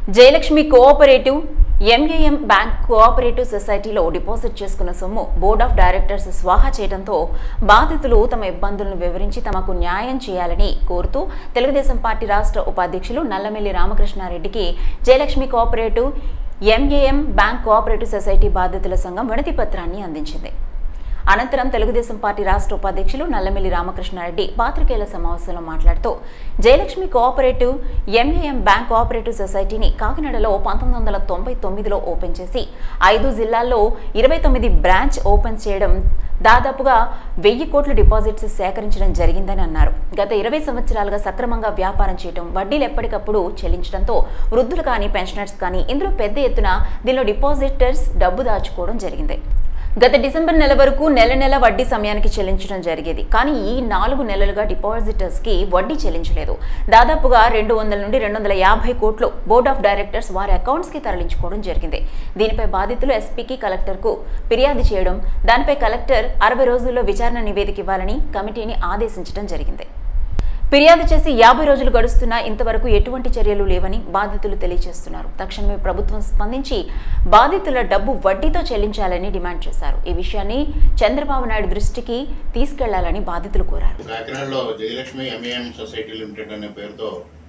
Jayalakshmi cooperative MAM bank cooperative సొసైటీలో deposit చేసుకున్న సొమ్ము బోర్డ్ ఆఫ్ డైరెక్టర్స్ స్వాహా చేయడంతో బాధితులు తమ ఇబ్బందులను వివరించి తమకు న్యాయం చేయాలని కోరుతూ తెలుగుదేశం పార్టీ రాష్ట్ర ఉపాధ్యక్షులు నల్లమెల్లి రామకృష్ణారెడ్డికి Jayalakshmi cooperative MAM bank cooperative society బాధితుల సంఘం వినతి పత్రాన్ని అందించింది అనంతరం తెలుగుదేశం పార్టీ రాష్ట్ర ఉపాధ్యక్షులు నల్లమిల్లి రామకృష్ణారెడ్డి పాత్రికేయుల సమావేశంలో మాట్లాడుతూ Jayalakshmi cooperative MAM bank cooperative సొసైటీని కాకినాడలో పంతొమ్మిది వందల తొంభై తొమ్మిదిలో ఓపెన్ చేసి ఐదు జిల్లాల్లో ఇరవై తొమ్మిది బ్రాంచ్ ఓపెన్ చేయడం దాదాపుగా వెయ్యి కోట్ల డిపాజిట్స్ సేకరించడం జరిగిందని అన్నారు గత ఇరవై సంవత్సరాలుగా సక్రమంగా వ్యాపారం చేయడం వడ్డీలు ఎప్పటికప్పుడు చెల్లించడంతో వృద్ధులు కానీ పెన్షనర్స్ కానీ ఇందులో పెద్ద ఎత్తున దీనిలో డిపాజిటర్స్ డబ్బు దాచుకోవడం జరిగింది గత డిసెంబర్ నెల వరకు నెల నెల వడ్డీ సమయానికి చెల్లించడం జరిగేది కానీ ఈ నాలుగు నెలలుగా డిపాజిటర్స్ కి వడ్డీ చెల్లించలేదు దాదాపుగా రెండు వందల నుండి రెండు వందల యాభై కోట్లు బోర్డ్ ఆఫ్ డైరెక్టర్స్ వారి అకౌంట్స్ కి తరలించుకోవడం జరిగింది దీనిపై బాధితులు ఎస్పీకి కలెక్టర్ కు ఫిర్యాదు చేయడం దానిపై కలెక్టర్ అరవై రోజుల్లో విచారణ నివేదిక ఇవ్వాలని కమిటీని ఆదేశించడం జరిగింది ఫిర్యాదు చేసి యాభై రోజులు గడుస్తున్నా ఇంతవరకు ఎటువంటి చర్యలు లేవని బాధితులు తెలియజేస్తున్నారు తక్షణమే ప్రభుత్వం స్పందించి బాధితుల డబ్బు వడ్డీతో చెల్లించాలని డిమాండ్ చేశారు ఈ విషయాన్ని చంద్రబాబు నాయుడు దృష్టికి తీసుకెళ్లాలని బాధితులు కోరారు కాకినాడలో జయలక్ష్మి ఎంఏఎం సొసైటీ లిమిటెడ్ అనే పేరుతో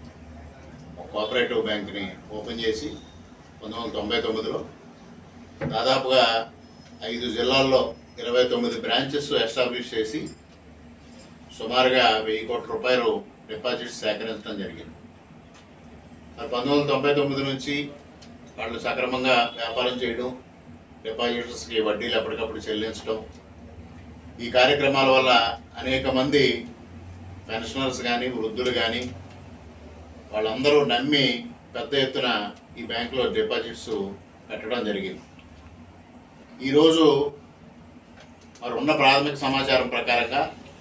ఒక కోఆపరేటివ్ బ్యాంక్ని ఓపెన్ చేసి పంతొమ్మిది వందల తొంభై తొమ్మిదిలో దాదాపుగా ఐదు జిల్లాల్లో ఇరవై తొమ్మిది బ్రాంచెస్ ఎస్టాబ్లిష్ చేసి సుమారుగా వెయ్యి కోట్ల రూపాయలు డిపాజిట్స్ సేకరించడం జరిగింది మరి పంతొమ్మిది వందల తొంభై తొమ్మిది నుంచి వాళ్ళు సక్రమంగా వ్యాపారం చేయడం డిపాజిటర్స్కి వడ్డీలు ఎప్పటికప్పుడు చెల్లించడం ఈ కార్యక్రమాల వల్ల అనేక మంది పెన్షనర్స్ కానీ వృద్ధులు కానీ వాళ్ళందరూ నమ్మి పెద్ద ఎత్తున ఈ బ్యాంకులో డిపాజిట్స్ పెట్టడం జరిగింది ఈరోజు మరి ఉన్న ప్రాథమిక సమాచారం ప్రకారంగా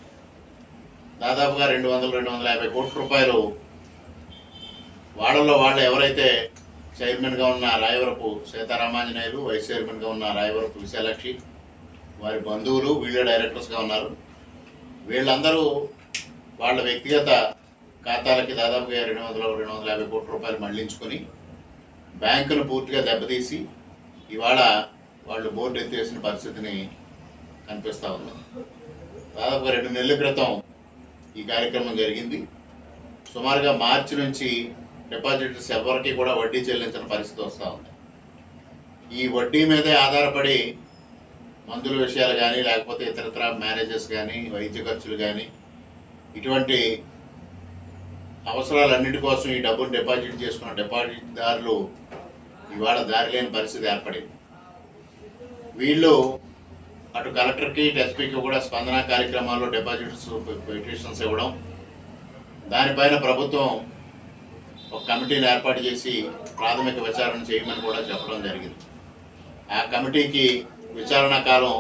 దాదాపుగా రెండు వందల రెండు వందల యాభై కోట్ల రూపాయలు వాళ్ళలో వాళ్ళు ఎవరైతే చైర్మన్గా ఉన్న రాయవరపు సీతారామాంజనేయులు వైస్ చైర్మన్గా ఉన్న రాయవరపు విశాలాక్షి వారి బంధువులు వీళ్ళే డైరెక్టర్స్గా ఉన్నారు వీళ్ళందరూ వాళ్ళ వ్యక్తిగత ఖాతాలకి దాదాపుగా రెండు వందల రెండు వందల యాభై కోట్ల రూపాయలు మళ్లించుకొని బ్యాంకును పూర్తిగా దెబ్బతీసి ఇవాళ వాళ్ళు బోర్డు ఎత్తేసిన పరిస్థితిని కనిపిస్తూ ఉంది దాదాపుగా రెండు నెలల క్రితం ఈ కార్యక్రమం జరిగింది సుమారుగా మార్చి నుంచి డిపాజిటర్స్ ఎవరికి కూడా వడ్డీ చెల్లించిన పరిస్థితి వస్తూ ఉంది ఈ వడ్డీ మీదే ఆధారపడి మందుల విషయాలు కానీ లేకపోతే ఇతరత్ర మ్యారేజెస్ కానీ వైద్య ఖర్చులు కానీ ఇటువంటి అవసరాలన్నిటి కోసం ఈ డబ్బును డిపాజిట్ చేసుకున్న డిపాజిట్దారులు ఇవాళ దారి లేని పరిస్థితి ఏర్పడింది వీళ్ళు అటు కలెక్టర్కి ఎస్పీకి కూడా స్పందన కార్యక్రమాల్లో డిపాజిట్స్ పిటిషన్స్ ఇవ్వడం దానిపైన ప్రభుత్వం ఒక కమిటీని ఏర్పాటు చేసి ప్రాథమిక విచారణ చేయమని కూడా చెప్పడం జరిగింది ఆ కమిటీకి విచారణ కాలం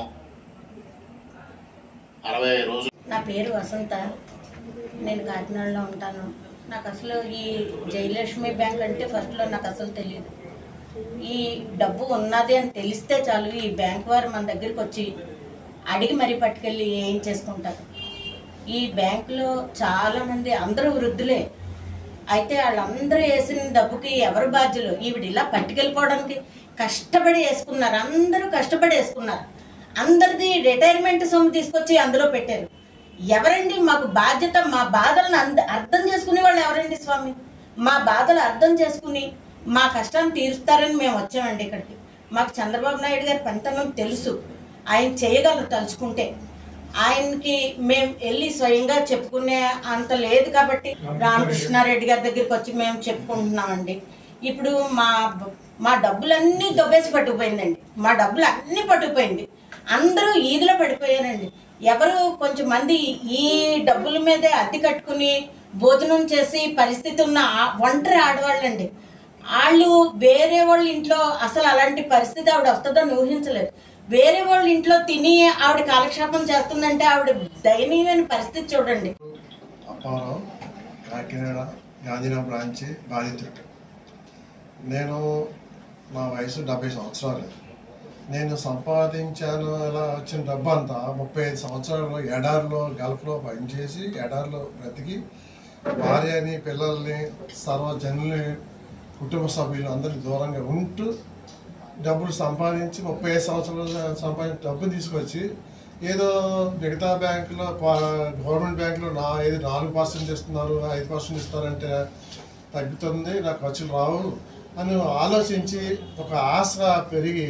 అరవై రోజులు నా పేరు వసంత నేను కాకినాడలో ఉంటాను నాకు అసలు ఈ జయలక్ష్మి బ్యాంక్ అంటే ఫస్ట్లో నాకు అసలు తెలియదు ఈ డబ్బు ఉన్నది అని తెలిస్తే చాలు ఈ బ్యాంక్ వారు మన దగ్గరికి వచ్చి అడిగి మరీ పట్టుకెళ్ళి ఏం చేసుకుంటారు ఈ బ్యాంకులో చాలామంది అందరూ వృద్ధులే అయితే వాళ్ళందరూ వేసిన డబ్బుకి ఎవరు బాధ్యులు ఈవిడ ఇలా పట్టుకెళ్ళిపోవడానికి కష్టపడి వేసుకున్నారు అందరూ కష్టపడి వేసుకున్నారు అందరిది రిటైర్మెంట్ సొమ్ము తీసుకొచ్చి అందులో పెట్టారు ఎవరండి మాకు బాధ్యత మా బాధలను అంద అర్థం చేసుకునే వాళ్ళు ఎవరండి స్వామి మా బాధలు అర్థం చేసుకుని మా కష్టాన్ని తీరుస్తారని మేము వచ్చామండి ఇక్కడికి మాకు చంద్రబాబు నాయుడు గారి పనితనం తెలుసు ఆయన చేయగలరు తలుచుకుంటే ఆయనకి మేము వెళ్ళి స్వయంగా చెప్పుకునే అంత లేదు కాబట్టి రామకృష్ణారెడ్డి గారి దగ్గరికి వచ్చి మేము చెప్పుకుంటున్నామండి ఇప్పుడు మా మా డబ్బులన్నీ దొబ్బేసి పట్టుకుపోయిందండి మా డబ్బులు అన్నీ పట్టుకుపోయింది అందరూ ఈదులో పడిపోయారండి ఎవరు కొంచెం మంది ఈ డబ్బుల మీదే అద్దె కట్టుకుని భోజనం చేసి పరిస్థితి ఉన్న ఆ- ఒంటరి ఆడవాళ్ళండి వాళ్ళు వేరే వాళ్ళ ఇంట్లో అసలు అలాంటి పరిస్థితి ఆవిడ వస్తుందని ఊహించలేదు వేరే వాళ్ళ ఇంట్లో తిని ఆవిడ కాలక్షేపం చేస్తుందంటే ఆవిడ దయనీయమైన పరిస్థితి చూడండి అప్పారావు కాకినాడ గాంధీనా బ్రాంచ్ బాధితుడు నేను నా వయసు డెబ్బై సంవత్సరాలు నేను సంపాదించాను అలా వచ్చిన డబ్బు అంతా ముప్పై ఐదు సంవత్సరాలు ఎడారిలో గల్ఫ్లో పనిచేసి ఎడారిలో బ్రతికి భార్యని పిల్లల్ని సర్వజనుల్ని కుటుంబ సభ్యులు అందరికీ దూరంగా ఉంటూ డబ్బులు సంపాదించి ముప్పై ఐదు సంవత్సరాలు సంపాదించి డబ్బులు తీసుకొచ్చి ఏదో మిగతా బ్యాంకులో గవర్నమెంట్ బ్యాంకులో నా ఏది నాలుగు పర్సెంట్ ఇస్తున్నారు ఐదు పర్సెంట్ ఇస్తారంటే తగ్గుతుంది నాకు ఖర్చులు రావు అని ఆలోచించి ఒక ఆశ పెరిగి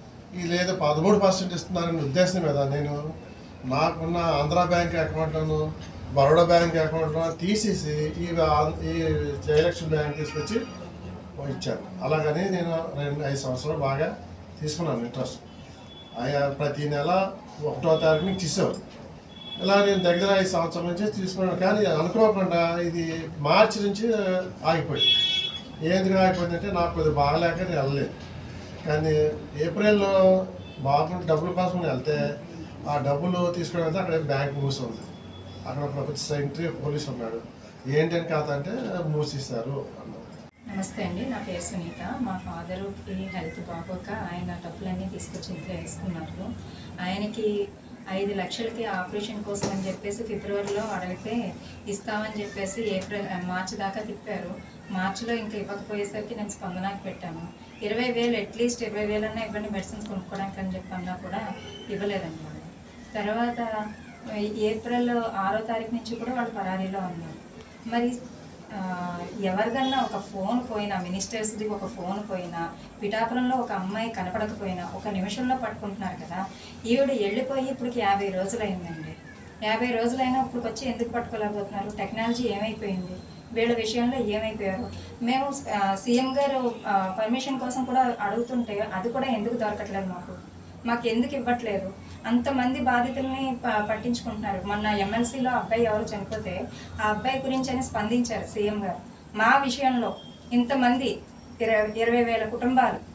ఈ లేదా పదమూడు పర్సెంట్ ఇస్తున్నారనే ఉద్దేశం మీద నేను నాకున్న ఆంధ్ర బ్యాంక్ అకౌంట్లను బరోడా బ్యాంక్ అకౌంట్లో తీసేసి ఈ ఆ- ఈ జయలక్ష్మి బ్యాంక్ తీసుకొచ్చి ఇచ్చాను అలాగని నేను రెండు ఐదు సంవత్సరాలు బాగా తీసుకున్నాను ఇంట్రెస్ట్ ఆయా ప్రతి నెల ఒకటో తారీఖు నుంచి ఇచ్చేవారు ఇలా నేను దగ్గర ఐదు సంవత్సరాల నుంచి తీసుకున్నాను కానీ అనుకోకుండా ఇది మార్చి నుంచి ఆగిపోయింది ఏంది ఆగిపోయిందంటే నాకు కొద్దిగా బాగలేక నేను వెళ్ళలేదు కానీ ఏప్రిల్లో బాబు డబ్బుల కోసం వెళ్తే ఆ డబ్బులు తీసుకుని వెళ్తే అక్కడ బ్యాంక్ మూసింది అక్కడ ఒక ప్రభుత్వ సెక్రటరీ పోలీస్ ఉన్నాడు ఏంటని కాదు అంటే మూసిస్తారు అన్నారు నమస్తే అండి నా పేరు సునీత మా ఫాదర్కి హెల్త్ బాగోక ఆయన డబ్బులన్నీ తీసుకొచ్చి ఇంట్లో వేసుకున్నారు ఆయనకి ఐదు లక్షలకి ఆపరేషన్ కోసం అని చెప్పేసి ఫిబ్రవరిలో అడిగితే ఇస్తామని చెప్పేసి ఏప్రిల్ మార్చి దాకా తిప్పారు మార్చిలో ఇంకా ఇవ్వకపోయేసరికి నేను స్పందనకి పెట్టాను ఇరవై వేలు అట్లీస్ట్ ఇరవై వేలన్నా ఇవ్వండి మెడిసిన్స్ కొనుక్కోవడానికి అని చెప్పన్నా కూడా ఇవ్వలేదండి వాళ్ళు తర్వాత ఏప్రిల్ ఆరో తారీఖు నుంచి కూడా వాళ్ళు పరారీలో ఉన్నారు మరి ఆ, ఎవరిదన్నా ఒక ఫోన్ పోయినా మినిస్టర్స్ది ఒక ఫోన్ పోయినా పిఠాపురంలో ఒక అమ్మాయి కనపడకపోయినా ఒక నిమిషంలో పట్టుకుంటున్నారు కదా ఈవిడ వెళ్ళిపోయి ఇప్పటికి యాభై రోజులైందండి యాభై రోజులైనా ఇప్పుడు వచ్చి ఎందుకు పట్టుకోలేకపోతున్నారు టెక్నాలజీ ఏమైపోయింది వీళ్ళ విషయంలో ఏమైపోయారు మేము ఆ, సీఎం గారు పర్మిషన్ కోసం కూడా అడుగుతుంటే అది కూడా ఎందుకు దొరకట్లేదు మాకు మాకు ఎందుకు ఇవ్వట్లేదు అంతమంది బాధితుల్ని ప- పట్టించుకుంటున్నారు మొన్న ఎమ్మెల్సీలో అబ్బాయి ఎవరు చనిపోతే ఆ అబ్బాయి గురించి అని స్పందించారు సీఎం గారు మా విషయంలో ఇంతమంది ఇరవై ఇరవై వేల కుటుంబాలు